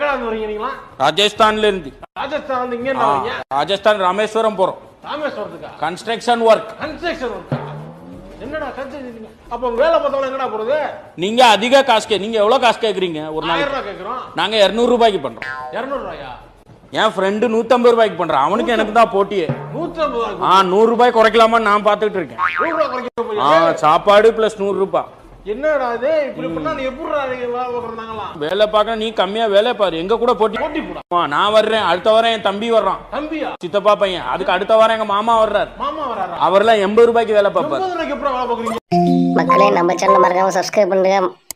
இருந்து வரீங்க நீங்களா ராஜஸ்தான்ல இருந்து ராஜஸ்தான் வந்து இங்க என்ன ஆ, வரீங்க ராஜஸ்தான் ராமேஸ்வரம் போறோம் ராமேஸ்வரத்துக்கா கன்ஸ்ட்ரக்ஷன் ஒர்க் கன்ஸ்ட்ரக்ஷன் ஒர்க்கா என்னடா கன்ஸ்ட்ரக்ஷன் அப்போ வேலை பார்த்தவங்க எங்கடா போறது நீங்க அதிக காசு கே நீங்க எவ்வளவு காசு கேக்குறீங்க ஒரு ஆயிரம் நாளைக்கு ரூபாய் கேட்குறோம் நாங்க இருநூறு ரூபாய்க்கு பண்றோம் இரநூறு ரூபாயா என் ஃப்ரெண்டு நூத்தம்பது ரூபாய்க்கு பண்றான் அவனுக்கு எனக்கு தான் போட்டியே நூத்தி ஐம்பது ரூபாய் ஆ நூறு ரூபாய் குறைக்கலாமா நான் பார்த்துட்டு இருக்கேன் நூறு ரூபாய் குறைக்க போய் ஆ சாப்பாடு பிளஸ் நூறு ரூபாய் என்னடா இது இப்படி பண்ணா நீ எப்படி நீங்க வேலை பார்க்குறாங்களாம் வேலை பார்க்க நீ கம்மியா வேலை பாரு எங்க கூட போட்டி போட்டி போடா ஆ, நான் வர்றேன் அடுத்த வாரம் என் தம்பி வர்றான் தம்பியா சித்தப்பா பையன் அதுக்கு அடுத்த வாரம் எங்க மாமா வர்றாரு மாமா வராரா அவர்லாம் எண்பது ரூபாய்க்கு வேலை பார்ப்பாரு எண்பது ரூபாய்க்கு எப்படி வேலை பார்க்குறீங்க மக்களே நம்ம சேனல் மறக்காம சப்ஸ்கிரைப் பண்ணுங்க